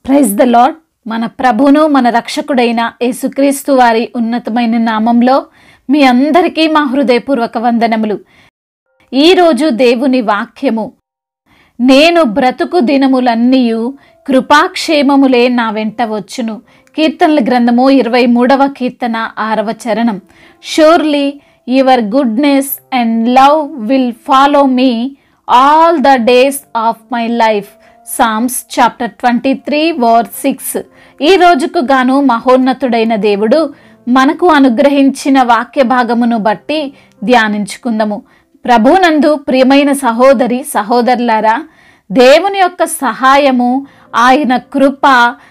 praise the lord మన ప్రభును మన రక్షకుడైన యేసుక్రీస్తు వారి ఉన్నతమైన నామంలో మీ అందరికీ మా హృదయపూర్వక వందనములు ఈరోజు దేవుని వాక్యము నేను బ్రతుకు దినములన్నీయు కృపాక్షేమములే నా వెంట వచ్చును కీర్తనల గ్రంథము ఇరవై మూడవ కీర్తన ఆరవ చరణం surely your goodness and love will follow me all the days of my life Psalms chapter twenty three verse six ఈ రోజుకు గాను మహోన్నతుడైన దేవుడు మనకు అనుగ్రహించిన వాక్య భాగమును బట్టి ధ్యానించుకుందాము ప్రభునందు ప్రియమైన సహోదరి సహోదరులారా దేవుని యొక్క సహాయము ఆయన కృప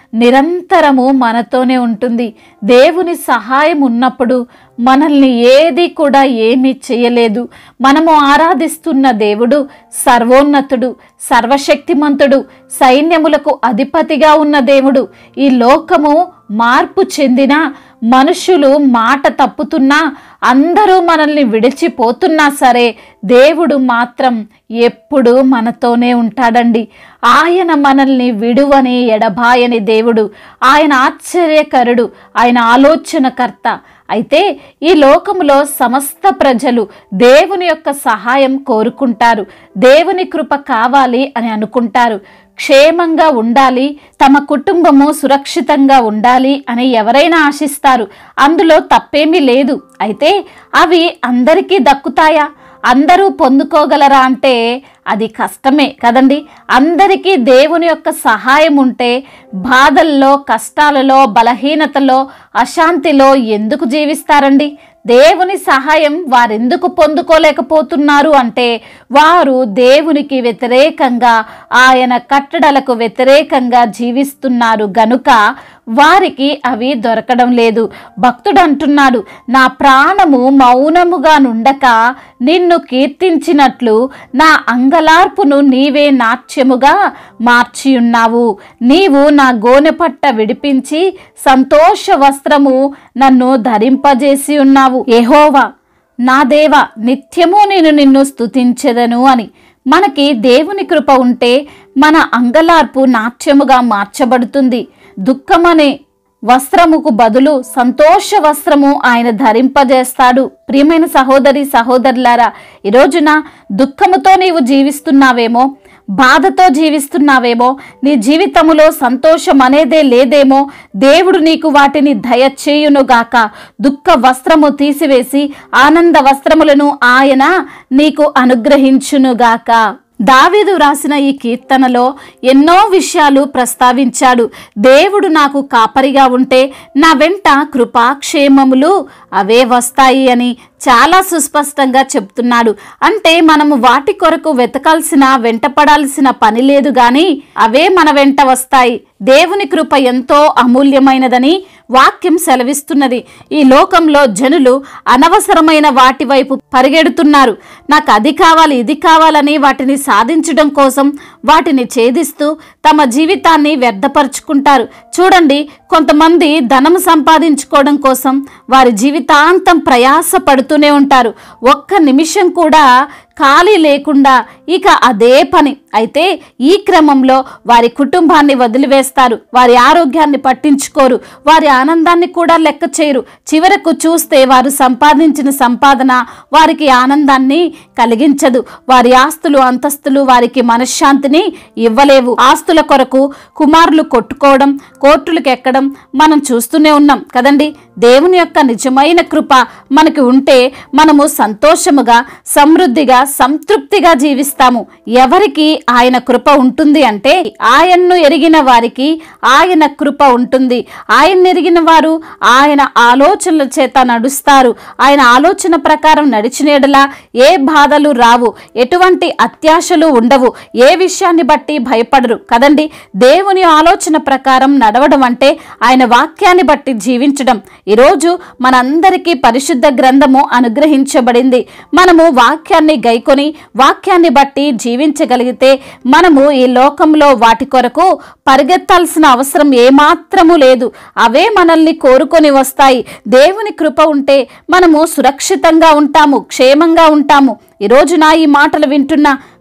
నిరంతరము మనతోనే ఉంటుంది దేవుని సహాయం ఉన్నప్పుడు మనల్ని ఏది కూడా ఏమీ చేయలేదు మనము ఆరాధిస్తున్న దేవుడు సర్వోన్నతుడు సర్వశక్తిమంతుడు సైన్యములకు అధిపతిగా ఉన్న దేవుడు ఈ లోకము మార్పు చెందిన మనుషులు మాట తప్పుతున్నా అందరూ మనల్ని విడిచిపోతున్నా సరే దేవుడు మాత్రం ఎప్పుడు మనతోనే ఉంటాడండి ఆయన మనల్ని విడువని ఎడబాయని దేవుడు ఆయన ఆశ్చర్యకరుడు ఆయన ఆలోచనకర్త అయితే ఈ లోకములో సమస్త ప్రజలు దేవుని యొక్క సహాయం కోరుకుంటారు దేవుని కృప కావాలి అని అనుకుంటారు క్షేమంగా ఉండాలి తమ కుటుంబము సురక్షితంగా ఉండాలి అని ఎవరైనా ఆశిస్తారు అందులో తప్పేమీ లేదు అయితే అవి అందరికీ దక్కుతాయా అందరూ పొందుకోగలరా అంటే అది కష్టమే కదండి అందరికీ దేవుని యొక్క సహాయం ఉంటే బాధల్లో కష్టాలలో బలహీనతలో అశాంతిలో ఎందుకు జీవిస్తారండి దేవుని సహాయం వారెందుకు పొందుకోలేకపోతున్నారు అంటే వారు దేవునికి వ్యతిరేకంగా ఆయన కట్టడలకు వ్యతిరేకంగా జీవిస్తున్నారు గనుక వారికి అవి దొరకడం లేదు భక్తుడు అంటున్నాడు నా ప్రాణము మౌనముగా నుండక నిన్ను కీర్తించినట్లు నా అంగలార్పును నీవే నాట్యముగా మార్చియున్నావు నీవు నా గోనెపట్ట విడిపించి సంతోష వస్త్రము నన్ను ధరింపజేసి ఉన్నావు ఎహోవా నా దేవ నిత్యము నేను నిన్ను స్తుతించెదను అని మనకి దేవుని కృప ఉంటే మన అంగలార్పు నాట్యముగా మార్చబడుతుంది దుఃఖమనే వస్త్రముకు బదులు సంతోష వస్త్రము ఆయన ధరింపజేస్తాడు ప్రియమైన సహోదరి సహోదరులారా ఈ రోజున దుఃఖముతో నీవు జీవిస్తున్నావేమో బాధతో జీవిస్తున్నావేమో నీ జీవితములో సంతోషం అనేదే లేదేమో దేవుడు నీకు వాటిని దయచేయునుగాక దుఃఖ వస్త్రము తీసివేసి ఆనంద వస్త్రములను ఆయన నీకు అనుగ్రహించునుగాక దావీదు రాసిన ఈ కీర్తనలో ఎన్నో విషయాలు ప్రస్తావించాడు దేవుడు నాకు కాపరిగా ఉంటే నా వెంట కృపాక్షేమములు అవే వస్తాయి అని చాలా సుస్పష్టంగా చెప్తున్నాడు అంటే మనము వాటి కొరకు వెతకాల్సిన వెంటపడాల్సిన పని లేదు గాని అవే మన వెంట వస్తాయి దేవుని కృప ఎంతో అమూల్యమైనదని వాక్యం సెలవిస్తున్నది ఈ లోకంలో జనులు అనవసరమైన వాటి వైపు పరిగెడుతున్నారు నాకు అది కావాలి ఇది కావాలని వాటిని సాధించడం కోసం వాటిని ఛేదిస్తూ తమ జీవితాన్ని వ్యర్థపరుచుకుంటారు చూడండి కొంతమంది ధనం సంపాదించుకోవడం కోసం వారి జీవితాంతం ప్రయాస పడుతూనే ఉంటారు ఒక్క నిమిషం కూడా ఖాళీ లేకుండా ఇక అదే పని అయితే ఈ క్రమంలో వారి కుటుంబాన్ని వదిలివేస్తారు వారి ఆరోగ్యాన్ని పట్టించుకోరు వారి ఆనందాన్ని కూడా లెక్క చేయరు చివరకు చూస్తే వారు సంపాదించిన సంపాదన వారికి ఆనందాన్ని కలిగించదు వారి ఆస్తులు అంతస్తులు వారికి మనశ్శాంతిని ఇవ్వలేవు ఆస్తుల కొరకు కుమారులు కొట్టుకోవడం కోర్టులకు ఎక్కడం మనం చూస్తూనే ఉన్నాం కదండి దేవుని యొక్క నిజమైన కృప మనకి ఉంటే మనము సంతోషముగా సమృద్ధిగా సంతృప్తిగా జీవిస్తాము ఎవరికి ఆయన కృప ఉంటుంది అంటే ఆయన్ను ఎరిగిన వారికి ఆయన కృప ఉంటుంది ఆయన ఎరిగిన వారు ఆయన ఆలోచనల చేత నడుస్తారు ఆయన ఆలోచన ప్రకారం నడిచినేడలా ఏ బాధలు రావు ఎటువంటి అత్యాశలు ఉండవు ఏ విషయాన్ని బట్టి భయపడరు కదండి దేవుని ఆలోచన ప్రకారం నడవడం అంటే ఆయన వాక్యాన్ని బట్టి జీవించడం ఈరోజు మనందరికీ పరిశుద్ధ గ్రంథము అనుగ్రహించబడింది మనము వాక్యాన్ని గైకొని వాక్యాన్ని బట్టి జీవించగలిగితే మనము ఈ లోకంలో వాటి కొరకు పరిగెత్తాల్సిన అవసరం ఏమాత్రము లేదు అవే మనల్ని కోరుకొని వస్తాయి దేవుని కృప ఉంటే మనము సురక్షితంగా ఉంటాము క్షేమంగా ఉంటాము ఈ రోజు నా ఈ మాటలు వింటున్న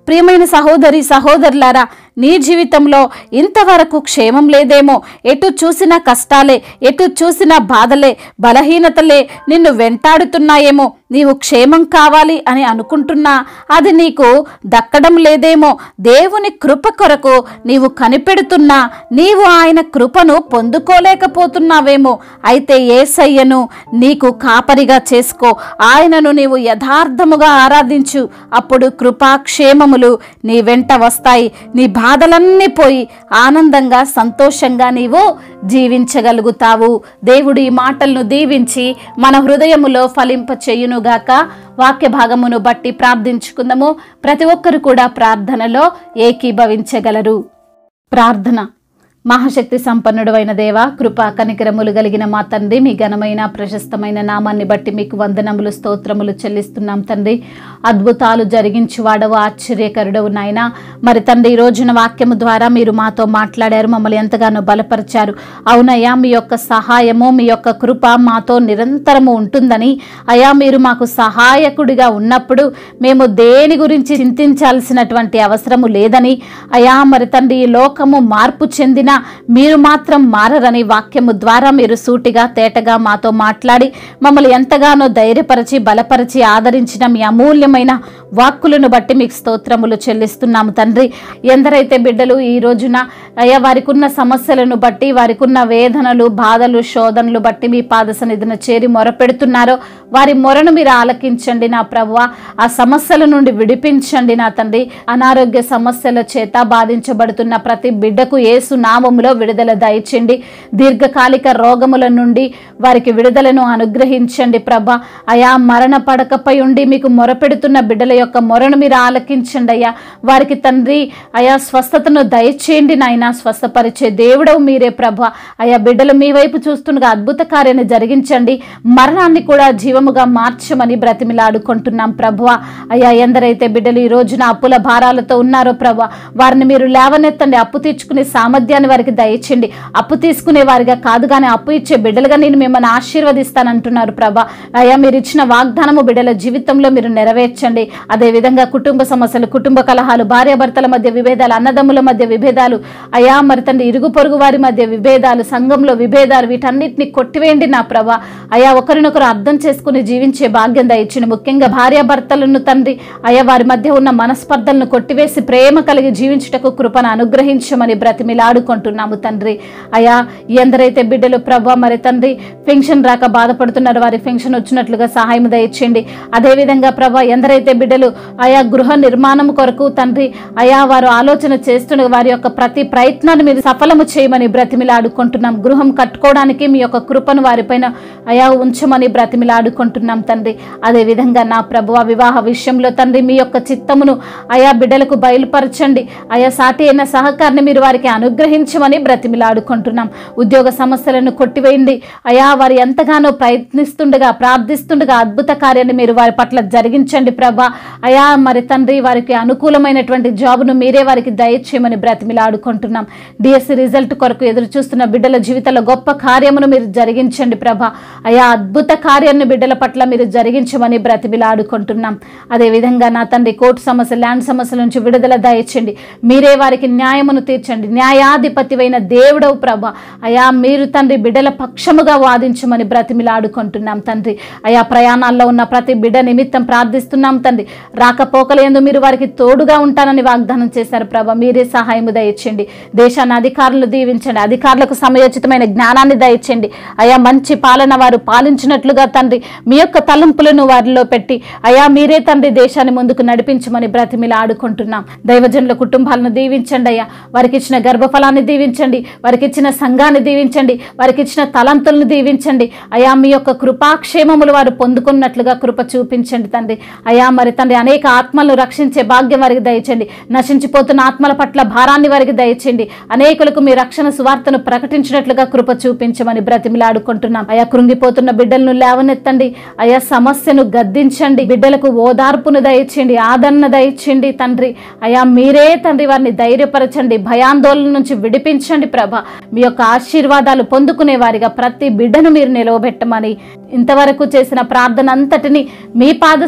ప్రియమైన సహోదరి సహోదరులారా నీ జీవితంలో ఇంతవరకు క్షేమం లేదేమో ఎటు చూసిన కష్టాలే ఎటు చూసిన బాధలే బలహీనతలే నిన్ను వెంటాడుతున్నాయేమో నీవు క్షేమం కావాలి అని అనుకుంటున్నా అది నీకు దక్కడం లేదేమో దేవుని కృప కొరకు నీవు కనిపెడుతున్నా నీవు ఆయన కృపను పొందుకోలేకపోతున్నావేమో అయితే ఏసయ్యను నీకు కాపరిగా చేసుకో ఆయనను నీవు యథార్థముగా ఆరాధించు అప్పుడు కృపాక్షేమములు నీ వెంట వస్తాయి నీ బాధలన్నీ పోయి ఆనందంగా సంతోషంగా నీవు జీవించగలుగుతావు దేవుడు ఈ మాటలను దీవించి మన హృదయములో ఫలింప చేయునుగాక వాక్య భాగమును బట్టి ప్రార్థించుకుందాము ప్రతి ఒక్కరు కూడా ప్రార్థనలో ఏకీభవించగలరు ప్రార్థన మహాశక్తి సంపన్నుడు అయిన దేవ కృపా కనికరములు కలిగిన మా తండ్రి మీ ఘనమైన ప్రశస్తమైన నామాన్ని బట్టి మీకు వందనములు స్తోత్రములు చెల్లిస్తున్నాం తండ్రి అద్భుతాలు జరిగించువాడవు ఆశ్చర్యకరుడవు నాయన మరి తండ్రి ఈ రోజున వాక్యము ద్వారా మీరు మాతో మాట్లాడారు మమ్మల్ని ఎంతగానో బలపరిచారు అవునయ్యా మీ యొక్క సహాయము మీ యొక్క కృప మాతో నిరంతరము ఉంటుందని అయా మీరు మాకు సహాయకుడిగా ఉన్నప్పుడు మేము దేని గురించి చింతించాల్సినటువంటి అవసరము లేదని అయా మరి తండ్రి ఈ లోకము మార్పు చెందిన మీరు మాత్రం మారరని వాక్యము ద్వారా మీరు సూటిగా తేటగా మాతో మాట్లాడి మమ్మల్ని ఎంతగానో ధైర్యపరిచి బలపరిచి ఆదరించిన మీ అమూల్యమైన వాక్కులను బట్టి మీకు స్తోత్రములు చెల్లిస్తున్నాము తండ్రి ఎందరైతే బిడ్డలు ఈ రోజున అయ్యా వారికి ఉన్న సమస్యలను బట్టి వారికి ఉన్న వేదనలు బాధలు శోధనలు బట్టి మీ పాద సన్నిధిన చేరి మొరపెడుతున్నారో వారి మొరను మీరు ఆలకించండి నా ప్రభువ ఆ సమస్యల నుండి విడిపించండి నా తండ్రి అనారోగ్య సమస్యల చేత బాధించబడుతున్న ప్రతి బిడ్డకు ఏసు నామములో విడుదల దయచండి దీర్ఘకాలిక రోగముల నుండి వారికి విడుదలను అనుగ్రహించండి ప్రభ అయా మరణ పడకపై ఉండి మీకు మొరపెడుతున్న బిడ్డల యొక్క మొరను మీరు ఆలకించండి అయ్యా వారికి తండ్రి అయా స్వస్థతను దయచేయండి నాయన స్వస్థపరిచే దేవుడవు మీరే ప్రభ అయా బిడ్డలు మీ వైపు చూస్తుండగా అద్భుత కార్యాన్ని జరిగించండి మరణాన్ని కూడా జీవముగా మార్చమని బ్రతిమిలాడుకుంటున్నాం ప్రభువ అయ్యా ఎందరైతే బిడ్డలు ఈ రోజున అప్పుల భారాలతో ఉన్నారో ప్రభ వారిని మీరు లేవనెత్తండి అప్పు తీర్చుకునే సామర్థ్యాన్ని వారికి దయచేయండి అప్పు తీసుకునే వారిగా కాదు కానీ అప్పు ఇచ్చే బిడ్డలుగా నేను మిమ్మల్ని ఆశీర్వదిస్తానంటున్నారు ప్రభ అయ్యా మీరు ఇచ్చిన వాగ్దానము బిడ్డల జీవితంలో మీరు నెరవేర్చండి అదేవిధంగా కుటుంబ సమస్యలు కుటుంబ కలహాలు భార్యాభర్తల మధ్య విభేదాలు అన్నదమ్ముల మధ్య విభేదాలు అయా మరి తండ్రి ఇరుగు పొరుగు వారి మధ్య విభేదాలు సంఘంలో విభేదాలు వీటన్నిటిని కొట్టివేయండి నా ప్రభ అయా ఒకరినొకరు అర్థం చేసుకుని జీవించే భాగ్యం దయచింది ముఖ్యంగా భార్యాభర్తలను తండ్రి అయా వారి మధ్య ఉన్న మనస్పర్ధలను కొట్టివేసి ప్రేమ కలిగి జీవించుటకు కృపను అనుగ్రహించమని బ్రతిమిలాడుకుంటున్నాము తండ్రి అయా ఎందరైతే బిడ్డలు ప్రభ మరి తండ్రి పెన్షన్ రాక బాధపడుతున్నారు వారి పెన్షన్ వచ్చినట్లుగా సహాయం దయచేయండి అదేవిధంగా ప్రభ ఎందరైతే బిడ్డలు ఆయా గృహ నిర్మాణం కొరకు తండ్రి అయా వారు ఆలోచన చేస్తున్న వారి యొక్క ప్రతి ప్రయత్నాన్ని మీరు సఫలము చేయమని బ్రతిమిలాడుకుంటున్నాం గృహం కట్టుకోవడానికి మీ యొక్క కృపను వారిపైన అయా ఉంచమని బ్రతిమిలాడుకుంటున్నాం తండ్రి అదే విధంగా నా ప్రభువ వివాహ విషయంలో తండ్రి మీ యొక్క చిత్తమును ఆయా బిడ్డలకు బయలుపరచండి ఆయా సాటి అయిన సహకారాన్ని మీరు వారికి అనుగ్రహించమని బ్రతిమిలాడుకుంటున్నాం ఉద్యోగ సమస్యలను కొట్టివేయండి అయా వారు ఎంతగానో ప్రయత్నిస్తుండగా ప్రార్థిస్తుండగా అద్భుత కార్యాన్ని మీరు వారి పట్ల జరిగించండి ప్రభా అయా మరి తండ్రి వారికి అనుకూలమైనటువంటి జాబ్ను మీరే వారికి దయచేయమని బ్రతిమిలాడుకుంటున్నాం డిఎస్సి రిజల్ట్ కొరకు ఎదురు చూస్తున్న బిడ్డల జీవితంలో గొప్ప కార్యమును మీరు జరిగించండి ప్రభా అయా అద్భుత కార్యాన్ని బిడ్డల పట్ల మీరు జరిగించమని బ్రతిమిలాడుకుంటున్నాం అదేవిధంగా నా తండ్రి కోర్టు సమస్య ల్యాండ్ సమస్యల నుంచి విడుదల దయచండి మీరే వారికి న్యాయమును తీర్చండి న్యాయాధిపతివైన దేవుడవు ప్రభ అయా మీరు తండ్రి బిడ్డల పక్షముగా వాదించమని బ్రతిమిలాడుకుంటున్నాం తండ్రి అయా ప్రయాణాల్లో ఉన్న ప్రతి బిడ్డ నిమిత్తం ప్రార్థిస్తున్నాం తండ్రి రాకపోకలేందు మీరు వారికి తోడుగా ఉంటానని వాగ్దానం చేశారు ప్రభ మీరే సహాయము దయచేయండి దేశాన్ని అధికారులు దీవించండి అధికారులకు సమయోచితమైన జ్ఞానాన్ని దయచేయండి అయా మంచి పాలన వారు పాలించినట్లుగా తండ్రి మీ యొక్క తలంపులను వారిలో పెట్టి అయా మీరే తండ్రి దేశాన్ని ముందుకు నడిపించమని బ్రతిమిలా ఆడుకుంటున్నాం దైవజనుల కుటుంబాలను దీవించండి అయ్యా వారికి ఇచ్చిన గర్భఫలాన్ని దీవించండి వారికి ఇచ్చిన సంఘాన్ని దీవించండి వారికి ఇచ్చిన తలంతులను దీవించండి అయా మీ యొక్క కృపాక్షేమములు వారు పొందుకున్నట్లుగా కృప చూపించండి తండ్రి అయా మరి తండ్రి అనేక ఆత్మలను రక్షించే భాగ్యం వారికి దయచండి నశించిపోతున్న ఆత్మల పట్ల భారాన్ని వారికి దయచేయండి అనేకులకు మీ రక్షణ సువార్తను ప్రకటించినట్లుగా కృప చూపించమని బ్రతిమిలాడుకుంటున్నాం అయా కృంగిపోతున్న బిడ్డలను లేవనెత్తండి అయా సమస్యను గద్దించండి బిడ్డలకు ఓదార్పును దయచేయండి ఆదరణ దయచేయండి తండ్రి అయా మీరే తండ్రి వారిని ధైర్యపరచండి భయాందోళన నుంచి విడిపించండి ప్రభ మీ యొక్క ఆశీర్వాదాలు పొందుకునే వారిగా ప్రతి బిడ్డను మీరు నిలవబెట్టమని ఇంతవరకు చేసిన ప్రార్థన అంతటిని మీ పాద సన్నిధిన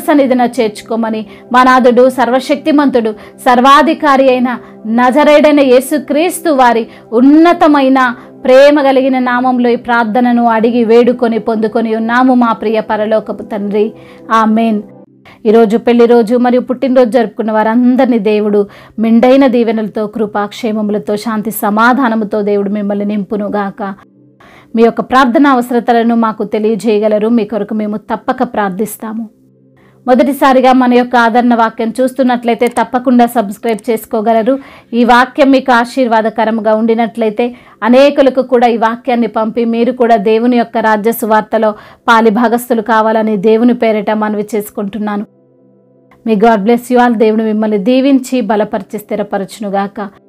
హృదయంలో చేర్చుకోమని మనాథుడు సర్వశక్తిమంతుడు సర్వాధికారి అయిన నజరేడైన యేసుక్రీస్తు వారి ఉన్నతమైన ప్రేమ కలిగిన నామంలో ఈ ప్రార్థనను అడిగి వేడుకొని పొందుకొని ఉన్నాము మా ప్రియ పరలోకపు తండ్రి ఆమెన్ ఈరోజు పెళ్లి రోజు మరియు పుట్టినరోజు జరుపుకున్న వారందరినీ దేవుడు మెండైన దీవెనలతో కృపాక్షేమములతో శాంతి సమాధానముతో దేవుడు మిమ్మల్ని నింపునుగాక మీ యొక్క ప్రార్థన అవసరతలను మాకు తెలియజేయగలరు మీ కొరకు మేము తప్పక ప్రార్థిస్తాము మొదటిసారిగా మన యొక్క ఆదరణ వాక్యం చూస్తున్నట్లయితే తప్పకుండా సబ్స్క్రైబ్ చేసుకోగలరు ఈ వాక్యం మీకు ఆశీర్వాదకరంగా ఉండినట్లయితే అనేకులకు కూడా ఈ వాక్యాన్ని పంపి మీరు కూడా దేవుని యొక్క రాజ్య సువార్తలో పాలి భాగస్థులు కావాలని దేవుని పేరిట మనవి చేసుకుంటున్నాను మీ గాడ్ బ్లెస్ యు ఆల్ దేవుడు మిమ్మల్ని దీవించి బలపరిచి స్థిరపరచునుగాక